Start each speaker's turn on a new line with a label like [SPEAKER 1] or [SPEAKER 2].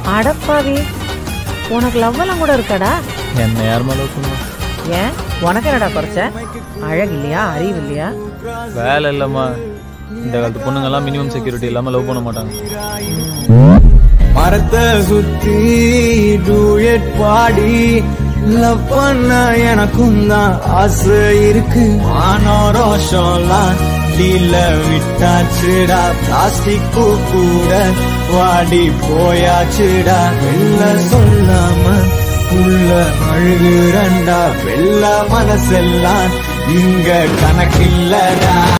[SPEAKER 1] அடப்பாவி உனக்கு லவ் எல்லாம் கூட இருக்காடா
[SPEAKER 2] என்ன யார் மேலே பண்ணுவோம்
[SPEAKER 1] ஏன் உனக்கு என்னடா குறைச்ச அழகு இல்லையா அறிவு இல்லையா
[SPEAKER 2] வேலை இல்லைம்மா இந்த காலத்து பொண்ணுங்கெல்லாம் மினிமம் செக்யூரிட்டி இல்லாமல் லவ் பண்ண மாட்டாங்க
[SPEAKER 3] மரத்தை சுத்தி டூயட் பாடி லவ் பண்ண எனக்கும் தான் ஆசை இருக்கு ஆனோ ரோஷம்லாம் டீல விட்டாச்சுடா பிளாஸ்டிக் பூ கூட வாடி போயாச்சுடா வெள்ள சொல்லாம உள்ள அழுகுறண்டா வெள்ள மனசெல்லாம் இங்க கணக்கில்லடா